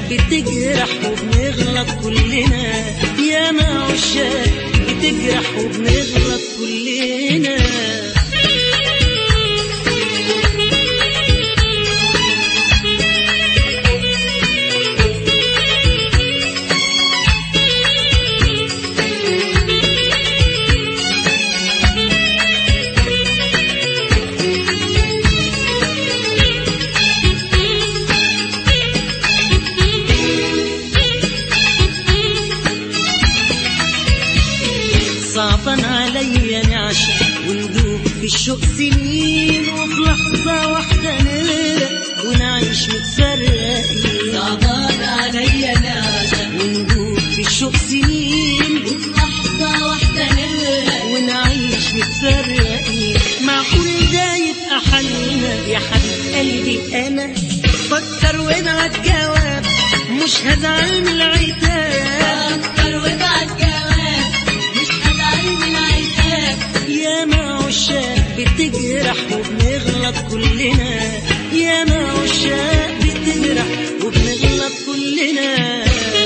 بتجرح وبنغلط كلنا يا ما عشاق بتجرح وبنغلط كلنا صعبا عليا نعشق وندوب في الشوق سنين وفي لحظة واحدة نرق ونعيش متفرقين صعبان عليا نعشق وندوب في الشوق سنين وفي لحظة واحدة نغرق ونعيش متفرقين معقول ده يبقى حالنا يا حبيب قلبي انا فكر وابعت جواب مش هزعل من العتاب فكر وابعت جواب مش هزعل من العتاب يا ما عشاق بتجرح وبنغلط كلنا يا ما عشاق بتجرح وبنغلط كلنا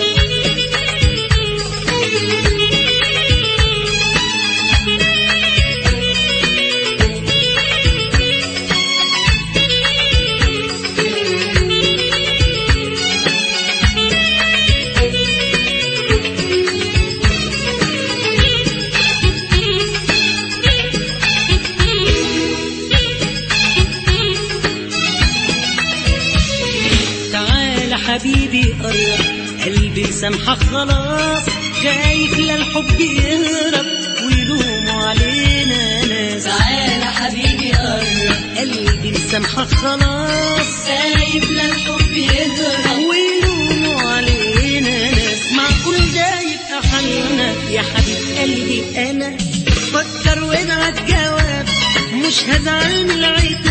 تعال حبيبي قرب قلبي سامحك خلاص خايف لا الحب يهرب ويلوموا علينا ناس تعالى حبيبي قرب قلبي مسامحك خلاص خايف لا الحب يهرب ويلوموا علينا ناس معقول ده يبقى حالنا يا حبيب قلبي انا فكر وابعت جواب مش هزعل من العتاب